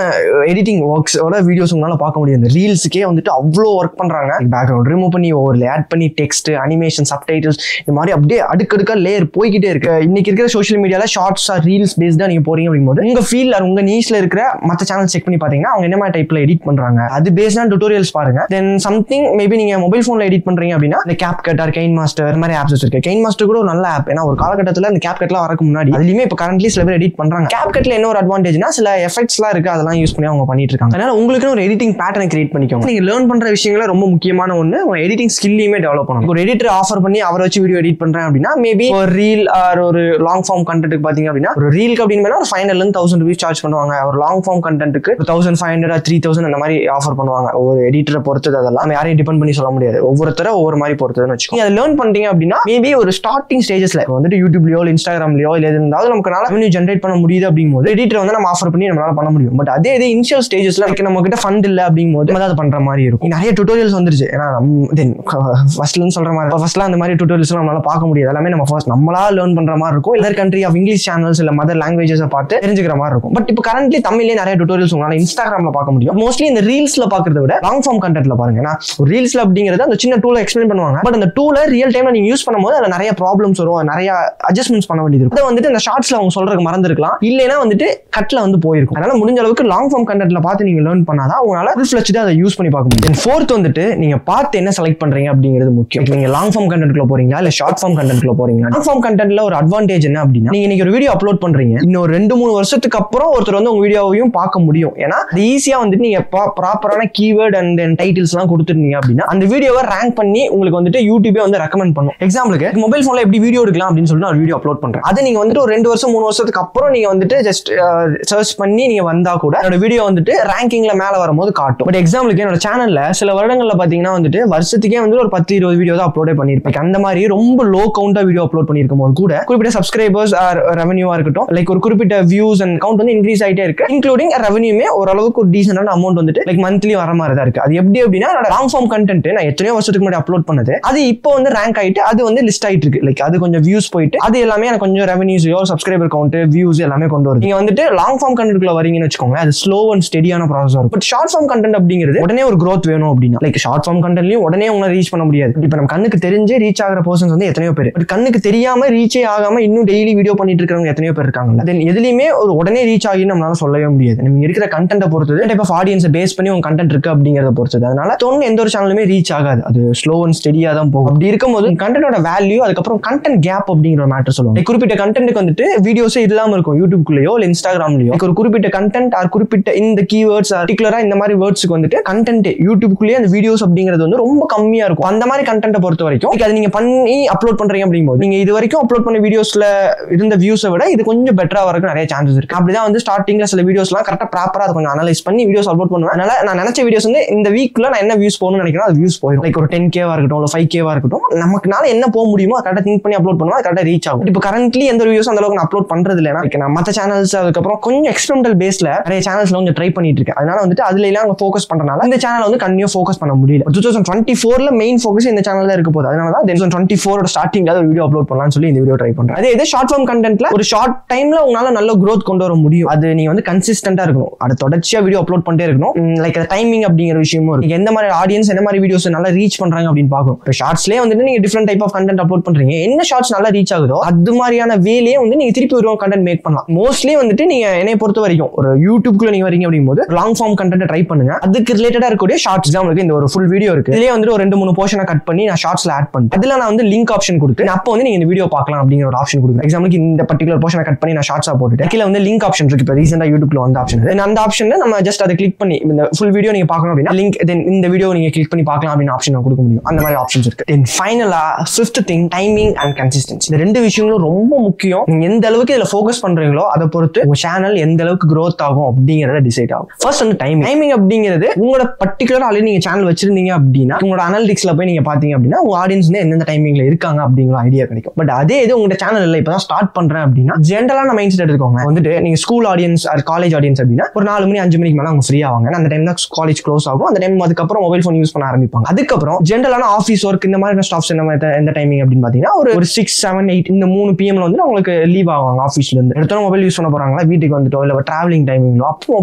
Speaker 1: எடிட்டிங் ஒர்க்ஸோட வீடியோஸ் உங்களால பார்க்க முடியும் இந்த ரீல்ஸுக்கே வந்துட்டு அவ்வளோ ஒர்க் பண்றாங்க பேக்ரவுண்ட் ரிமூவ் பண்ணி ஓவரில் ஆட் பண்ணி டெக்ஸ்ட் அனிமேஷன் சப்டைட்டில்ஸ் இந்த மாதிரி அப்படியே அடுக்கடுக்கா லேயர் போய்கிட்டே இருக்கு இன்னைக்கு இருக்கிற சோஷியல் மீடியால ஷார்ட்ஸ் ஆர் ரீல்ஸ் பேஸ்டா நீங்க போறீங்க அப்படிங்கும்போது உங்க ஃபீல் உங்க நீஸ்ல இருக்கிற மற்ற சேனல் செக் பண்ணி பாத்தீங்கன்னா அவங்க என்ன மாதிரி டைப்ல எடிட் பண்றாங்க அது பேஸ்டான டுட்டோரியல்ஸ் பாருங்க தென் சம்திங் மேபி நீங்க மொபைல் போன்ல எடிட் பண்றீங்க அப்படின்னா இந்த CapCut or KineMaster இந்த மாதிரி ஆப்ஸ் இருக்கு கெயின் மாஸ்டர் கூட ஒரு நல்ல ஆப் ஏன்னா ஒரு காலகட்டத்தில் இந்த கேப் கட்லாம் வரக்கு முன்னாடி அதுலயுமே இப்போ கரண்ட்லி சில பேர் எடிட் பண்றாங்க கேப் கட்ல என்ன ஒரு அட்வான்டேஜ்னா சில எஃபெக்ட்ஸ்லாம் இருக்கு அதெல்லாம் யூஸ் பண்ணி அவங்க பண்ணிட்டு இருக்காங்க அதனால உங்களுக்கு ஒரு எடிட்டிங் பேட்டர்ன் கிரியேட் பண்ணிக்கோங்க நீங்க லேர்ன் பண்ற விஷயங்கள ரொம்ப முக்கியமான ஒன்று உங்க எடிட்டிங் ஸ்கில்லையுமே டெவலப் பண்ணணும் ஒரு எடிட்டர் ஆஃபர் பண்ணி அவரை வச்சு வீடியோ எடிட் பண்றேன் அப்படின்னா மேபி ஒரு ரீல் ஆர் ஒரு லாங் ஃபார்ம் கண்டென்ட்டுக்கு பாத்தீங்க அப்படின்னா ஒரு ரீலுக்கு அப்படின்னு ஒரு five hundred thousand rupees charge பண்ணுவாங்க ஒரு லாங் ஃபார்ம் கண்டென்ட்டுக்கு thousand five hundred three thousand அந்த மாதிரி ஆஃபர் பண்ணுவாங்க ஒரு எடிட்டரை பொறுத்தது அதெல்லாம் நம்ம யாரையும் டிபெண்ட் பண்ணி சொல்ல முடியாது ஒவ்வொருத்தர ஒவ்வொரு மாதிரி பொறுத்ததுன்னு வச்சுக்கோங்க அதை லேர்ன் பண்ணிட்டீங்க அப்படின்னா மேபி ஒரு ஸ்டார்டிங் ஸ்டேஜஸ்ல வந்துட்டு யூடியூப்லயோ இல்லை இன்ஸ்டாகிராம்லயோ இல்லை எது இருந்தாலும் நமக்கு ரெவன்யூ ஜென்ரேட் பண்ண முடியுது அப்படிங்கும்போது எடிட்டர் வந்து நம்ம ஆஃபர் பண்ணி நம்மளால பண்ண முடியும் பட் அதே இது இனிஷியல் ஸ்டேஜஸ்ல நம்ம கிட்ட ஃபண்ட் இல்லை அப்படிங்கும்போது நம்ம அதை பண்ற மாதிரி இருக்கும் நிறைய டுட்டோரியல்ஸ் வந்துருச்சு ஏன்னா தென் ஃபர்ஸ்ட்லன்னு சொல்ற மாதிரி ஃபர்ஸ்ட்லாம் அந்த மாதிரி டுட்டோரியல்ஸ் நம்மளால பார்க்க முடியாது எல்லாமே நம்ம ஃபர்ஸ்ட் நம்மளா லேர்ன் பண்ற மாதிரி இருக்கும் இதர் கண்ட்ரி ஆஃப் இங்கிலீஷ் சேனல்ஸ் இல்லை மதர் லாங்குவேஜஸை பார்த்து தெரிஞ்சுக்கிற மாதிரி இருக்கும் பட் இப்போ கரண்ட்லி தமிழ்லேயே நிறைய டுட்டோரியல்ஸ் உங்களால இன்ஸ்டாகிராம்ல பார்க்க முடியும் மோஸ்ட்லி இந்த ரீல்ஸ்ல பார்க்கறத விட லாங் ஃபார்ம் கண்டென்ட்ல பாருங்க ஏன்னா ஒரு ரீல்ஸ்ல அப்படிங்கிறது அந்த சின்ன டூலை எக்ஸ்பிளைன் பண்ணுவாங்க பட் அந்த டூலை ரியல் டைம்ல நீங்க யூஸ் பண்ணும்போது அதில் நிறைய ப்ராப்ளம்ஸ் வரும் நிறைய அட்ஜஸ்ட்மெண்ட்ஸ் பண்ண வேண்டியது இருக்கும் அதை வந்துட்டு இந்த ஷார்ட்ஸ்ல அவங்க சொல்றதுக்கு மறந்துருக்கலாம் இல்லைன்னா வந்துட்டு கட்ல வந்து போயிருக்கும் அதனால முடிஞ்ச அளவுக்கு லாங் ஃபார்ம் கண்டென்ட்ல பார்த்து நீங்க லேர்ன் பண்ணாதான் உங்களால ஃபுல் ஃபிளச்சு அதை யூஸ் பண்ணி பார்க்க முடியும் ஃபோர்த் வந்துட்டு நீங்க பார்த்து என்ன செலக்ட் பண்றீங்க அப்படிங்கிறது முக்கியம் நீங்க லாங் ஃபார்ம் கண்டென்ட்ல போறீங்களா இல்ல ஷார்ட் ஃபார்ம் கண்டென்ட்ல போறீங்களா லாங் ஃபார்ம் கண்டென்ட்ல ஒரு அட்வான்டேஜ் என்ன அப்படின்னா நீங்க இன்னைக்கு ஒரு வீடியோ அப்லோட் பண்றீங்க இன்னும் ரெண்டு மூணு வருஷத்துக்கு அப்புறம் ஒருத்தர் வந்து உங்க வீடியோவையும் பார்க்க முடியும் ஏன்னா அது ஈஸியா வந்துட்டு நீங்க ப்ராப்பரான கீவேர்ட் அண்ட் தென் டைட்டில்ஸ் எல்லாம் கொடுத்துருந்தீங்க அப்படின்னா அந்த வீடியோவை ரேங்க் பண்ணி உங்களுக்கு வந்துட்டு யூடியூபே வந்து ரெக்கமெண்ட் பண்ணும் எக்ஸாம்பிளுக்கு மொபைல் போன்ல எப்படி வீடியோ எடுக்கலாம் அப்படின்னு சொல்லிட்டு நான் வீடியோ அப்லோட் பண்றேன் அது நீங்க வந்துட்டு ஒரு ரெண்டு வருஷம் மூணு வருஷத்துக்கு அப்புறம் நீங்க வந்துட்டு ஜஸ்ட் சர்ச் பண்ணி நீங்க வந்தா கூட என்னோட வீடியோ வந்துட்டு ரேங்கிங்ல மேல வரும்போது காட்டும் பட் எக்ஸாம்பிளுக்கு என்னோட சேனல்ல சில வருடங்கள்ல பாத்தீங்கன்னா வந்துட்டு வருஷத்துக்கே வந்து ஒரு பத்து இருபது வீடியோ தான் அப்லோடே பண்ணிருப்பேன் அந்த மாதிரி ரொம்ப லோ கவுண்டா வீடியோ அப்லோட் பண்ணிருக்கும் போது கூட குறிப்பிட்ட சப்ஸ்கிரைபர்ஸ் ஆர் ரெவன்யூவா இருக்கட்டும் லைக் ஒரு குறிப்பிட்ட வியூஸ் அண்ட் கவுண்ட் வந்து இன்க்ரீஸ் ஆயிட்டே இருக்கு இன்க்ளூடிங் ரெவன்யூமே ஓரளவுக்கு ஒரு டீசென்டான அமௌண்ட் வந்துட்டு லைக் மந்த்லி வர மாதிரி தான் இருக்கு அது எப்படி அப்படின்னா என்னோட லாங் ஃபார்ம் கண்டென்ட் நான் எத்தனையோ வருஷத்துக்கு முன்னாடி அப்லோட் பண்ணது அது இப்போ வந்து ரேங்க் ஆயிட்டு அது வந்து லிஸ்ட் ஆயிட்டு இருக்கு லைக் அது கொஞ்சம் வியூஸ் போயிட்டு அது எல்லாமே எனக்கு கொஞ்சம் ரெவன்யூஸோ சப்ஸ்கிரைபர் கவுண்ட் வியூஸ் எல்லாமே கொண்டு வருது நீங்க வந்துட்டு லாங் ஃபார்ம் கண்டென்ட்குள்ள வரீங்கன்னு வச்சுக்கோங்க அது ஸ்லோ அண்ட் ஸ்டெடியான ப்ராசஸ் இருக்கும் பட் ஷார்ட் ஃபார்ம் கண்டென்ட் அப்படிங்கிறது உடனே ஒரு growth வேணும் அப்படின்னா லைக் ஷார்ட் ஃபார்ம் கண்டென்ட்லயும் உடனே உங்களை ரீச் பண்ண முடியாது இப்போ நம்ம கண்ணுக்கு தெரிஞ்சு ரீச் ஆகிற பர்சன்ஸ் வந்து எத்தனையோ பேர் பட் கண்ணுக்கு தெரியாம ரீச்சே ஆகாம இன்னும் டெய்லி வீடியோ பண்ணிட்டு இருக்கிறவங்க எத்தனையோ பேர் இருக்காங்கல்ல தென் எதுலையுமே ஒரு உடனே ரீச் ஆகி நம்மளால சொல்லவே முடியாது நீங்க இருக்கிற கண்டென்ட்டை பொறுத்தது டைப் ஆஃப் ஆடியன்ஸை பேஸ் பண்ணி உங்க கண்டென்ட் இருக்கு அப்படிங்கிறத பொறுத்தது அதனால தொன்னு எந்த ஒரு சேனலுமே ரீச் ஆகாது அது ஸ்லோ அண்ட் ஸ்டெடியா தான் போகும் அப்படி இருக்கும்போது கண்டென்ட்டோட வேல்யூ அதுக்கப்புறம் கண்டென்ட் கேப் அப்படிங்கிற மேட்டர் சொல்லுவாங்க Like குறிப்பிட்ட கண்டென்ட்க்கு வந்துட்டு வீடியோஸே இல்லாம இருக்கும் யூடியூப்குள்ளேயோ இல்ல இன்ஸ்டாகிராம்லயோ Like ஒரு குறிப்பிட்ட கண்டென்ட் ஆர் குறிப்பிட்ட இந்த கீவேர்ட்ஸ் பர்டிகுலரா இந்த மாதிரி வேர்ட்ஸ்க்கு வந்துட்டு கண்டென்ட் யூடியூப்குள்ளேயே அந்த வீடியோஸ் அப்படிங்கிறது வந்து ரொம்ப கம்மியா இருக்கும் அந்த மாதிரி கண்டென்ட்டை பொறுத்த வரைக்கும் like அது நீங்க பண்ணி அப்லோட் பண்றீங்க அப்படிங்கும்போது நீங்க இது வரைக்கும் அப்லோட் பண்ண வீடியோஸ்ல இருந்த வியூஸை விட இது கொஞ்சம் பெட்டரா வரக்கு நிறைய சான்சஸ் இருக்கு அப்படிதான் வந்து ஸ்டார்டிங்ல சில வீடியோஸ்லாம் கரெக்டா ப்ராப்பரா அதை கொஞ்சம் அனலைஸ் பண்ணி வீடியோஸ் அப்லோட் பண்ணுவேன் அதனால நான் நினைச்ச வீடியோஸ் வந்து இந்த வீக்ல நான் என்ன வியூஸ் போகணும்னு நினைக்கிறேன் அது வியூஸ் போயிடும் லைக் ஒரு டென் கேவா இருக்கட்டும் இல்லை ஃபைவ் கேவா இருக்கட்டும் நமக்குனால என்ன போக முடியுமோ கரெக்டாக திங்க் பண்ணி அப்லோட் பண்ணுவோம் கரெக்டாக ரீச் ஆகும் இப்போ கரண்ட்லி எந்த வீடியோஸ் அந்த அளவுக்கு நான் அப்லோட் பண்றது இல்லை like நான் மற்ற சேனல்ஸ் அதுக்கப்புறம் கொஞ்சம் எக்ஸ்பெரிமெண்டல் பேஸ்ல நிறைய சேனல்ஸ்ல கொஞ்சம் ட்ரை பண்ணிட்டு இருக்கேன் அதனால வந்துட்டு அதுல எல்லாம் அங்கே ஃபோக்கஸ் பண்றதுனால இந்த சேனல் வந்து கண்டினியூ ஃபோக்கஸ் பண்ண முடியல டூ தௌசண்ட் டுவெண்ட்டி ஃபோர்ல மெயின் ஃபோக்கஸ் இந்த சேனல்ல இருக்க போகுது அதனால தான் தென் டுவெண்ட்டி ஃபோரோட ஸ்டார்டிங்ல ஒரு வீடியோ அப்லோட் பண்ணலாம்னு சொல்லி இந்த வீடியோ ட்ரை பண்றேன் அதே இது ஷார்ட் ஃபார்ம் கண்டென்ட்ல ஒரு ஷார்ட் டைம்ல உங்களால நல்ல growth கொண்டு வர முடியும் அது நீங்க வந்து கன்சிஸ்டன்டா இருக்கணும் அது தொடர்ச்சியா வீடியோ அப்லோட் பண்ணிட்டே இருக்கணும் லைக் டைமிங் அப்படிங்கிற விஷயமும் இருக்கு நீங்க எந்த மாதிரி ஆடியன்ஸ் எந்த மாதிரி வீடியோஸ் நல்லா ரீச் பண்றாங்க அப்படின்னு பார்க்கணும் இப்போ ஷார்ட்ஸ்லேயே வந்துட்டு நீங்க different type of content upload பண்றீங்க என்ன ஷார்ட்ஸ் நல்லா ரீச் ஆகுதோ அது மாதிரியான வேலையே வந்து நீங்க திருப்பி ஒரு கண்டென்ட் மேக் பண்ணலாம் மோஸ்ட்லி வந்துட்டு நீங்க என்னை பொறுத்த வரைக்கும் ஒரு யூடியூப்குள்ள நீங்க வரீங்க அப்படிங்கும்போது லாங் ஃபார்ம் கண்டென்ட் ட்ரை பண்ணுங்க அதுக்கு ரிலேட்டடா இருக்கக்கூடிய ஷார்ட்ஸ் தான் உங்களுக்கு இந்த ஒரு ஃபுல் வீடியோ இருக்கு இதுலயே வந்து ஒரு ரெண்டு மூணு போர்ஷனை கட் பண்ணி நான் ஷார்ட்ஸ்ல ஆட் பண்ணிட்டு அதுல நான் வந்து லிங்க் ஆப்ஷன் கொடுத்து அப்போ வந்து நீங்க இந்த வீடியோ பார்க்கலாம் அப்படிங்கிற ஒரு ஆப்ஷன் கொடுக்குறேன் எக்ஸாம்பிளுக்கு இந்த பர்டிகுலர் போர்ஷனை கட் பண்ணி நான் ஷார்ட்ஸா போட்டுட்டு கீழே வந்து லிங்க் ஆப்ஷன் இருக்கு இப்போ ரீசெண்டா யூடியூப்ல வந்த ஆப்ஷன் அந்த ஆப்ஷன்ல நம்ம ஜஸ்ட் அதை கிளிக் பண்ணி இந்த ஃபுல் வீடியோ நீங்க பார்க்கணும் அப்படின்னா லிங்க் தென் இந்த வீடியோ நீங்க கிளிக் பண்ணி பார்க்கலாம் அப்படின்னு ஆப்ஷன் கொடுக்க முடியும் அந்த மாதிரி ஆப்ஷன்ஸ் இருக்கு தென் ஃபைனலா fifth thing timing and consistency இந்த ரெண்டு விஷயங்களும் ரொம்ப முக்கியம் நீங்க எந்த அளவுக்கு இதுல ஃபோக்கஸ் பண்றீங்களோ அதை பொறுத்து உங்க சேனல் எந்த அளவுக்கு growth ஆகும் அப்படிங்கறத டிசைட் ஆகும் ஃபர்ஸ்ட் வந்து டைமிங் டைமிங் அப்படிங்கிறது உங்களோட பர்டிகுலர் ஆல்ரெடி நீங்க சேனல் வச்சிருந்தீங்க அப்படின்னா உங்களோட அனலிட்டிக்ஸ்ல போய் நீங்க பாத்தீங்க அப்படின்னா உங்க ஆடியன்ஸ் வந்து எந்தெந்த டைமிங்ல இருக்காங்க அப்படிங்கிற ஐடியா கிடைக்கும் பட் அதே இது உங்க சேனல் இல்ல இப்பதான் ஸ்டார்ட் பண்றேன் அப்படின்னா ஜென்ரலான மைண்ட் செட் எடுத்துக்கோங்க வந்துட்டு நீங்க school audience or college audience அப்படின்னா ஒரு நாலு மணி அஞ்சு மணிக்கு மேல அவங்க ஃப்ரீ ஆவாங்க ஏன்னா அந்த டைம் தான் காலேஜ் க்ளோஸ் ஆகும் அந்த டைம் அதுக்கப்புறம் மொபைல் ஃபோன் யூஸ் பண்ண ஆரம்பிப்பாங்க அதுக்கப்புறம் ஜென்ரலான ஆஃபீஸ் ஒர்க் இந்த மாதிரி ஸ்டாஃப்ஸ் என்ன மாதிரி எந்த டைமிங் அப்படின்னு பாத்தீங்கன்னா ஒரு ஒரு சிக்ஸ் செவன் எயிட் இந்த மூணு பிஎம்ல வந்து அவங்களுக்கு லீவ் ஆவாங்க ஆஃபீஸ்ல இருந்து எடுத்தோம் மொபைல் யூஸ் பண்ண போறாங்களா வீட்டுக்கு வந்துட்டோ இல்ல டிராவலிங் டைமிங்லோ அப்போ மொபைல்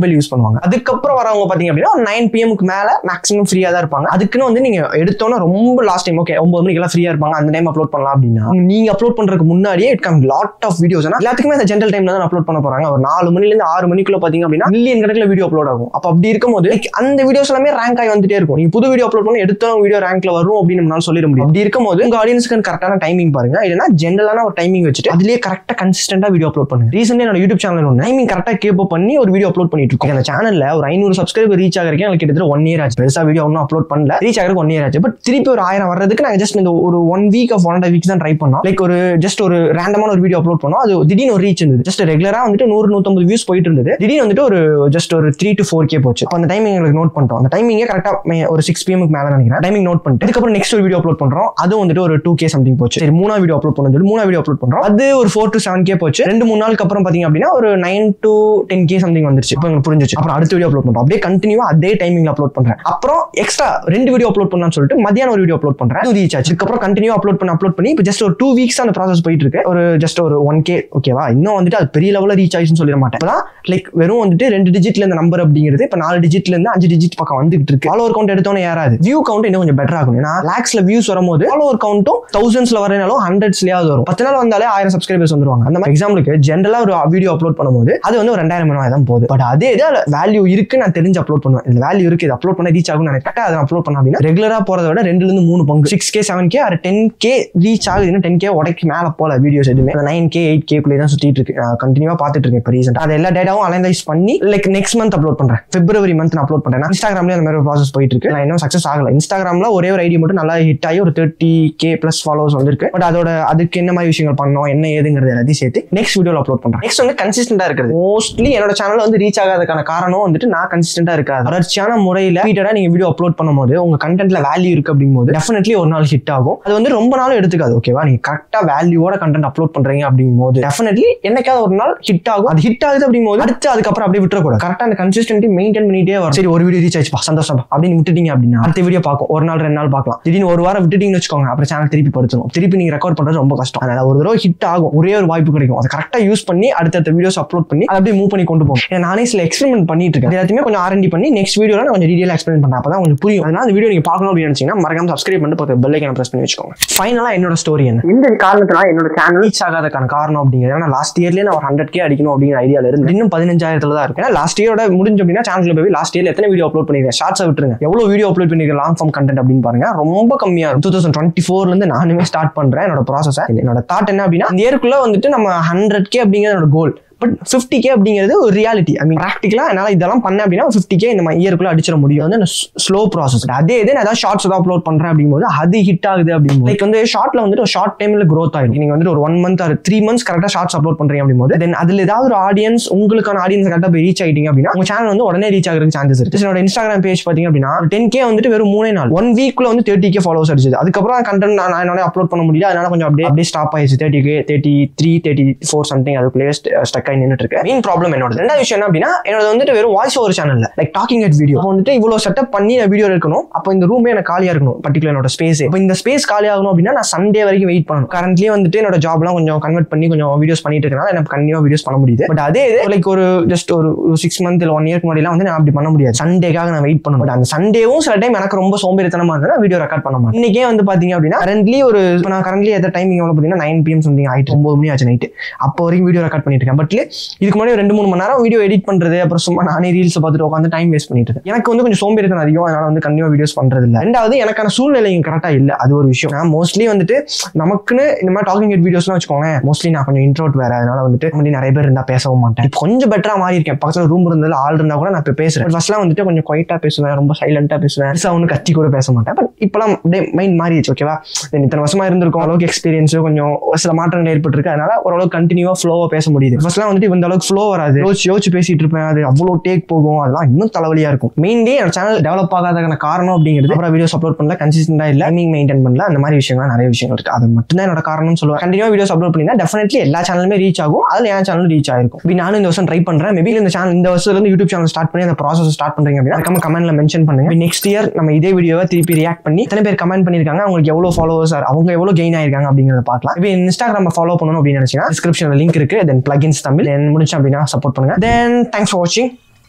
Speaker 1: மொபைல் யூஸ் பண்ணுவாங்க அதுக்கப்புறம் வரவங்க பாத்தீங்க அப்படின்னா ஒரு நைன் பிஎம்க்கு மேல மேக்ஸிமம் ஃப்ரீயா தான் இருப்பாங்க அதுக்குன்னு வந்து நீங்க எடுத்தோன்னா ரொம்ப லாஸ்ட் டைம் ஓகே ஒன்பது மணிக்கு எல்லாம் ஃப்ரீயா இருப்பாங்க அந்த டைம் அப்லோட் பண்ணலாம் அப்படின்னா நீங்க அப்லோட் பண்றதுக்கு முன்னாடியே it come lot of videos எல்லாத்துக்குமே அந்த ஜென்ரல் டைம்ல தான் அப்லோட் பண்ண போறாங்க ஒரு நாலு மணில இருந்து ஆறு மணிக்குள்ள பாத்தீங்க அப்படின்னா மில்லியன் கணக்கில் வீடியோ அப்லோட் ஆகும் அப்ப அப்படி இருக்கும்போது like, அந்த வீடியோஸ் எல்லாமே ரேங்க் ஆகி வந்துட்டே இருக்கும் நீங்க புது வீடியோ அப்லோட் பண்ணி எடுத்தோம் வீடியோ ரேங்க்ல வரும் அப்படின்னு நம்மளால சொல்லிட முடியும் அப்படி இருக்கும்போது உங்க ஆடியன்ஸ்க்கு கரெக்டான டைமிங் பாருங்க இல்லைன்னா ஜென்ரலான ஒரு டைமிங் வச்சுட்டு அதுலயே கரெக்டா கன்சிஸ்டன்டா வீடியோ அப்லோட் பண்ணுங்க ரீசெண்டா என்னோட யூடியூப் சேனல் ஒன்று டைமிங் கரெக்டா கேப் பண்ணி ஒரு வீடியோ அப்லோட் பண்ணிட்டு இருக்கோம் அந்த சேனல்ல ஒரு ஐநூறு சப்ஸ்கிரைபர் ரீச் ஆகிறதுக்கு எனக்கு கிட்டத்தட்ட ஒன் இயர் ஆச்சு பெருசா வீடியோ ஒன்றும் அப்லோட் பண்ணல ரீச் ஆகிறதுக்கு ஒன் இயர் ஆச்சு பட் திருப்பி ஒரு ஆயிரம் வர்றதுக்கு நாங்க ஜஸ்ட் இந்த ஒரு one week of one and weeks தான் ட்ரை பண்ணோம் லைக் ஒரு ஜஸ்ட் ஒரு ரேண்டமான ஒரு வீடியோ அப்லோட் பண்ணோம் அது திடீர்னு ஒரு ரீச் இருந்தது ஜஸ்ட் ரெகுலரா வந்துட்டு நூறு நூத்தம்பது வியூஸ் போயிட்டு இருந்தது திடீர்னு வந்துட்டு ஒரு ஜஸ்ட் ஒரு த்ரீ டு ஃபோர் கே போச்சு அப்போ அந்த டைமிங் எங்களுக்கு நோட் பண்ணிட்டோம் அந்த டைமிங்கே கரெக்டா ஒரு சிக்ஸ் பிஎம்க்கு மேல நினைக்கிறேன் டைமிங் நோட் பண்ணிட்டு அதுக்கப்புறம் நெக்ஸ்ட் ஒரு வீடியோ அப்லோட் பண்றோம் அதுவும் வந்துட்டு ஒரு டூ கே சம்திங் போச்சு சரி மூணா வீடியோ அப்லோட் பண்ணது மூணா வீடியோ அப்லோட் பண்றோம் அது ஒரு ஃபோர் டு செவன் கே போச்சு ரெண்டு மூணு நாளுக்கு அப்புறம் பாத்தீங்க அப்படின்னா ஒரு nine to ten K something வந்துருச்சு இப்போ எங்களுக்கு புரிஞ்சிச்சு அப்புறம் அடுத்த வீடியோ அப்லோட் பண்றோம் அப்படியே கண்டினியூவா அதே டைமிங்ல அப்லோட் பண்றேன் அப்புறம் எக்ஸ்ட்ரா ரெண்டு வீடியோ அப்லோட் பண்ணலாம்னு சொல்லிட்டு மத்தியானம் ஒரு வீடியோ அப்லோட் பண்றேன் அது ரீச் ஆச்சு அதுக்கப்புறம் கண்டினியூ அப்லோட் பண்ணி அப்லோட் பண்ணி இப்போ ஜஸ்ட் ஒரு டூ வீக்ஸ் அந்த ப்ராசஸ் போயிட்டு இருக்கு ஒரு ஜஸ்ட் ஒரு ஒன் கே ஓகேவா இன்னும் வந்துட்டு அது பெரிய லெவலில் ரீச் ஆயிடுச்சுன்னு சொல்லிட மாட்டேன் இப்பதான் லைக் வெறும் வந்துட்டு ரெண்டு டிஜிட்ல இந்த நம்பர் அப்படிங்கிறது இப்போ நாலு டிஜிட்ல இருந்து அஞ்சு டிஜிட் பக்கம் வந்துகிட்டு இருக்கு ஃபாலோவர் கவுண்ட் எடுத்தோன்னே ஏறாது வியூ கவுண்ட் இன்னும் கொஞ்சம் பெட்டர் ஆகும் ஏன்னா லேக்ஸ்ல வியூஸ் வரும்போது ஃபாலோவர் கவுண்ட்டும் தௌசண்ட்ஸ்ல வரனாலும் ஹண்ட்ரட்ஸ்லயாவது வரும் பத்து நாள் வந்தாலே ஆயிரம் சப்ஸ்கிரைபர்ஸ் வந்துருவாங்க அந்த மாதிரி எக்ஸாம்பிளுக்கு ஜென்ரலா ஒரு வீடியோ அப்லோட் பண்ணும்போது அது வந்து ஒரு ரெண்டாயிரம் மணி தான் போகுது பட் அதே இது வேல்யூ இருக்கு நான் தெரிஞ்சு அப்லோட் பண்ணுவேன் இந்த வேல்யூ இருக்கு இது அப்லோட் பண்ண ரீச் ஆகும் நினைக்கிறேன் அதை அப்லோட் பண்ண அப்படின்னா ரெகுலரா போறத விட ரெண்டுல இருந்து மூணு பங்கு six K seven K ten K reach ஆகுதுன்னா டென் கே உடைக்கு மேல போல வீடியோஸ் எதுவுமே நைன் கே எயிட் கேக்குள்ளே தான் சுத்திட்டு இருக்கு கண்டினியூவா பார்த்துட்டு இருக்கேன் இப்போ ரீசெண்ட் அது எல்லா டேட்டாவும் அனலைஸ் பண்ணி லைக் நெக்ஸ்ட் மந்த் அப்லோட் பண்றேன் பிப்ரவரி மந்த் நான் அப்லோட் பண்றேன் இன்ஸ்டாகிராம்ல அந்த மாதிரி ப்ராசஸ் போயிட்டு இருக்கு நான் இன்னும் சக்ஸஸ் ஆகல இன்ஸ்டாகிராம்ல ஒரே ஒரு ஐடி மட்டும் நல்லா ஹிட் ஆகி ஒரு தேர்ட்டி கே பிளஸ் ஃபாலோவர்ஸ் வந்திருக்கு பட் அதோட அதுக்கு என்ன மாதிரி விஷயங்கள் பண்ணோம் என்ன ஏதுங்கிறது எல்லாத்தையும் சேர்த்து நெக்ஸ்ட் வீடியோல அப்லோட் பண்றேன் நெக்ஸ்ட் வந்து கன்சிஸ்டன்டா இருக்கிறது மோஸ்ட்லி என்னோட சேனல் வந்து ரீச் ஆகாததுக்கான காரணம் வந்துட்டு நான் கன்சிஸ்டன்டா இருக்காது தொடர்ச்சியான முறையில் ரிப்பீட்டடா நீங்க வீடியோ அப்லோட் பண்ணும்போது உங்க கண்டென்ட்ல வேல்யூ இருக்கு அப்படிங்கும்போது டெஃபினெட்லி ஒரு நாள் ஹிட் ஆகும் அது வந்து ரொம்ப நாள் எடுத்துக்காது ஓகேவா நீங்க கரெக்டா வேல்யூவோட கண்டென்ட் அப்லோட் பண்றீங்க அப்படிங்கும்போது டெஃபினெட்லி என்னைக்காவது ஒரு நாள் ஹிட் ஆகும் அது ஹிட் ஆகுது அப்படிங்கும்போது அடுத்து அதுக்கப்புறம் அப்படியே விட்டுறக்கூடாது கரெக்டா அந்த கன்சிஸ்டன்டி மெயின்டைன் பண்ணிட்டே வரும் சரி ஒரு வீடியோ ரீச் ஆயிடுச்சு சந்தோஷம் அப்படின்னு விட்டுட்டீங்க அப்படின்னா அடுத்த வீடியோ பார்க்கும் ஒரு நாள் ரெண்டு நாள் பார்க்கலாம் திடீர்னு ஒரு வாரம் விட்டுட்டீங்கன்னு வச்சுக்கோங்க அப்புறம் சேனல் திருப்பி படுத்தணும் திருப்பி நீங்க ரெக்கார்ட் பண்றது ரொம்ப கஷ்டம் அதனால ஒரு தடவை ஹிட் ஆகும் ஒரே ஒரு வாய்ப்பு கிடைக்கும் அதை கரெக்டா யூஸ் பண்ணி அடுத்தடுத்த வீடியோஸ் அப்லோட் பண்ணி அதை அப்படியே மூவ் பண்ணி கொண்டு போகணும் ஏன்னா நானே சில எக்ஸ்பெரிமெண்ட் பண்ணிட்டு இருக்கேன் எல்லாத்தையுமே கொஞ்சம் ஆரண்டி பண்ணி நெக்ஸ்ட் வீடியோல நான் கொஞ்சம் டீடைல் எக்ஸ்பிளைன் பண்ணேன் அப்பதான் கொஞ்சம் புரியும் அதனால அந்த வீடியோ நீங்க பார்க்கணும் அப்படின்னு நினைச்சீங்கன்னா மறக்காம சப்ஸ்கிரைப் பண்ணிட்டு பக்கத்து பெல் ஐக்கனை பிரஸ் பண்ணி வச்சுக்கோங்க ஃபைனலா என்னோட ஸ்டோரி என்ன இந்த காரணத்தினால என்னோட சேனல் ரீச் ஆகாதக்கான காரணம் அப்படிங்கிறது நான் லாஸ்ட் இயர்லயே நான் ஒரு ஹண்ட்ரட் கே அடிக்கணும் அப்படிங்கிற ஐடியால இருந்து இன்னும் பதினஞ்சாயிரத்துல தான் இருக்கு லாஸ்ட் இயரோட முடிஞ்ச அப்படின்னா சேனல்ல போய் லாஸ்ட் இயர்ல எத்தனை வீடியோ அப்லோட் பண்ணிருக்கேன் ஷார்ட்ஸை விட்டுருங்க எவ்வளவு வீடியோ அப்லோட் பண்ணிருக்கேன் லாங் ஃபார்ம் கண்டென்ட் அப்படின்னு பாருங்க ரொம்ப கம்மியா இருக்கும் டூ தௌசண்ட் டுவெண்ட்டி ஃபோர்ல இருந்து நானுமே ஸ்டார்ட் பண்றேன் என்னோட ப்ராசஸ் என்னோட தாட் என்ன அப்படின்னா இந்த இயருக்குள்ள வந்துட்டு நம்ம ஹண்ட்ரட் கே அப்படிங்கிறது என்னோட கோல் பட் ஃபிஃப்டி கே அப்படிங்கிறது ஒரு ரியாலிட்டி ஐ மீன் ப்ராக்டிக்கலா என்னால் இதெல்லாம் பண்ணேன் அப்படின்னா ஃபிஃப்டி கே இந்த இயருக்குள்ள அடிச்சிட முடியும் வந்து ஸ்லோ ப்ராசஸ் அதே இது நான் ஏதாவது ஷார்ட்ஸ் ஏதாவது அப்லோட் பண்றேன் அப்படிங்கும்போது அது ஹிட் ஆகுது அப்படிங்கும்போது லைக் வந்து ஷார்ட்ல வந்துட்டு ஒரு ஷார்ட் டைம்ல க்ரோத் ஆகும் நீங்க வந்துட்டு ஒரு one month or three months கரெக்டாக ஷார்ட்ஸ் அப்லோட் பண்றீங்க அப்படிங்கும்போது தென் அதுல ஏதாவது ஒரு ஆடியன்ஸ் உங்களுக்கான ஆடியன்ஸ் கரெக்டாக போய் ரீச் ஆகிட்டீங்க அப்படின்னா உங்க சேனல் வந்து உடனே ரீச் ஆகிறதுக்கு சான்சஸ் இருக்கு என்னோட இன்ஸ்டாகிராம் பேஜ் பாத்தீங்க அப்படின்னா டென் கே வந்துட்டு வெறும் மூணே நாள் ஒன் வீக்ல வந்து தேர்ட்டி கே ஃபாலோவர்ஸ் அடிச்சது அதுக்கப்புறம் கண்டென்ட் நான் என்னோட அப்லோட் பண்ண முடியல அதனால கொஞ்சம் அப்படியே அப்படியே ஸ்டாப் ஆயிடுச்சு thirty K thirty three thirty four something அதுக்குள்ளேயே ஸ்டக் ஆகி நின்றுட்டு இருக்கு மெயின் ப்ராப்ளம் என்னோட ரெண்டாவது விஷயம் என்ன அப்படின்னா என்னோட வந்துட்டு வெறும் வாய்ஸ் ஓவர் சேனல்ல லைக் டாக்கிங் அட் வீடியோ வந்துட்டு இவ்வளவு செட்டப் பண்ணி நான் வீடியோ இருக்கணும் அப்போ இந்த ரூமே எனக்கு காலியா இருக்கணும் பர்டிகுலர் என்னோட ஸ்பேஸ் இப்போ இந்த ஸ்பேஸ் காலி ஆகணும் அப்படின்னா நான் சண்டே வரைக்கும் வெயிட் பண்ணணும் கரண்ட்லயே வந்துட்டு என்னோட ஜாப்லாம் கொஞ்சம் கன்வெர்ட் பண்ணி கொஞ்சம் வீடியோஸ் பண்ணிட்டு இருக்கனால எனக்கு கண்டினியூ வீடியோஸ் பண்ண முடியுது பட் அதே இது லைக் ஒரு ஜஸ்ட் ஒரு சிக்ஸ் மந்த் இல்லை ஒன் இயர்க்கு முன்னாடிலாம் வந்து நான் அப்படி பண்ண முடியாது சண்டேக்காக நான் வெயிட் பண்ணணும் பட் அந்த சண்டேவும் சில டைம் எனக்கு ரொம்ப சோம்பேறித்தனமா இருந்தா வீடியோ ரெக்கார்ட் பண்ண மாட்டேன் இன்னைக்கே வந்து பாத்தீங்க அப்படின்னா கரண்ட்லி ஒரு இப்போ நான் கரண்ட்லி எந்த டைமிங் எவ்வளோ பார்த்தீங்கன்னா நைன் பிஎம் சம்திங் ஆயிட்டு ஒன்பது மணி ஆச்சு நைட்டு அப்போ வரைக்கும் வீடியோ ரெக்கார்ட் பண்ணிட்டு இருக்கேன் பட் இதுக்கு முன்னாடி ஒரு ரெண்டு மூணு மணி நேரம் வீடியோ எடிட் பண்றது அப்புறம் சும்மா நானே ரீல்ஸ் பார்த்துட்டு உட்காந்து டைம் வேஸ்ட் பண்ணிட்டு இருக்கேன் எனக்கு வந்து கொஞ்சம் சோம்பேறித்தனம் அதிகம் அதனால வந்து கண்டிப்பா வீடியோஸ் பண்றது இல்லை ரெண்டாவது எனக்கான சூழ்நிலை கரெக்டா இல்லை அது ஒரு விஷயம் நான் மோஸ்ட்லி வந்துட்டு நமக்குன்னு இந்த மாதிரி டாக்கிங் ஹெட் வீடியோஸ்லாம் வச்சுக்கோங்க மோஸ்ட்லி நான் கொஞ்சம் இன்ட்ரோட் வேற அதனால வந்துட்டு முன்னாடி நிறைய பேர் இருந்தா பேசவும் மாட்டேன் இப்போ கொஞ்சம் பெட்டரா மாறி இருக்கேன் பக்கத்துல ரூம் இருந்தாலும் ஆள் இருந்தா கூட நான் இப்போ பேசுறேன் ஃபர்ஸ்ட்லாம் வந்துட்டு கொஞ்சம் குவைட்டா பேசுவேன் ரொம்ப சைலண்டா பேசுவேன் பெருசா ஒன்றும் கத்தி கூட பேச மாட்டேன் பட் இப்பெல்லாம் அப்படியே மைண்ட் மாறிடுச்சு ஓகேவா இத்தனை வருஷமா இருந்திருக்கும் அளவுக்கு எக்ஸ்பீரியன்ஸ் கொஞ்சம் சில மாற்றங்கள் ஏற்பட்டிருக்கு அதனால ஓரளவுக்கு கண்டினியூவா ஃப்ளோவா பேச முடியுது ஃபர்ஸ்ட்லாம் வந்துட்டு இந்த அளவுக்கு ஃப்ளோ வராது யோசிச்சு யோசிச்சு பேசிட்டு இருப்பேன் அது அவ்வளோ டேக் போகும் அதெல்லாம் இன்னும் தலைவலியா இருக்கும் மெயின்லி என் சேனல் டெவலப் ஆகாதக்கான காரணம் அப்படிங்கிறது அப்புறம் வீடியோஸ் அப்லோட் பண்ணல கன்சிஸ்டண்டா இல்ல டைமிங் மெயின்டைன் பண்ணல அந்த மாதிரி விஷயங்கள் நிறைய விஷயங்கள் இருக்கு அது மட்டும் தான் என்னோட காரணம் சொல்லுவேன் கண்டினியூ வீடியோஸ் அப்லோட் பண்ணினா டெஃபினெட்லி எல்லா சேனலுமே ரீச் ஆகும் அதுல என் சேனலும் ரீச் ஆயிருக்கும் இப்ப நானும் இந்த வருஷம் ட்ரை பண்றேன் மேபி இந்த சேனல் இந்த வருஷத்துல இருந்து யூடியூப் சேனல் ஸ்டார்ட் பண்ணி அந்த ப்ராசஸ் ஸ்டார்ட் பண்றீங்க அப்படின்னா கம்ம கமெண்ட்ல மென்ஷன் பண்ணுங்க நெக்ஸ்ட் இயர் நம்ம இதே வீடியோவை திருப்பி ரியாக்ட் பண்ணி எத்தனை பேர் கமெண்ட் பண்ணிருக்காங்க அவங்களுக்கு எவ்வளவு ஃபாலோவர்ஸ் அவங்க எவ்வளவு கெயின் ஆயிருக்காங்க அப்படிங்கறத பார்க்கலாம் இப்போ இன்ஸ்டாகிராம் ஃபாலோ பண்ணணும் அப்படின்னு நினைச்சீங்கன்னா டிஸ்கிரிப்ஷன்ல லிங்க் இருக்கு தென் பிளகின்ஸ் தமிழ் தென் முடிச்சு அப்படின்னா சப்போர்ட் பண்ணுங்க தென் தேங்க்ஸ் ஃபார் வாட்சிங்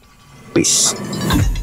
Speaker 1: பீஸ்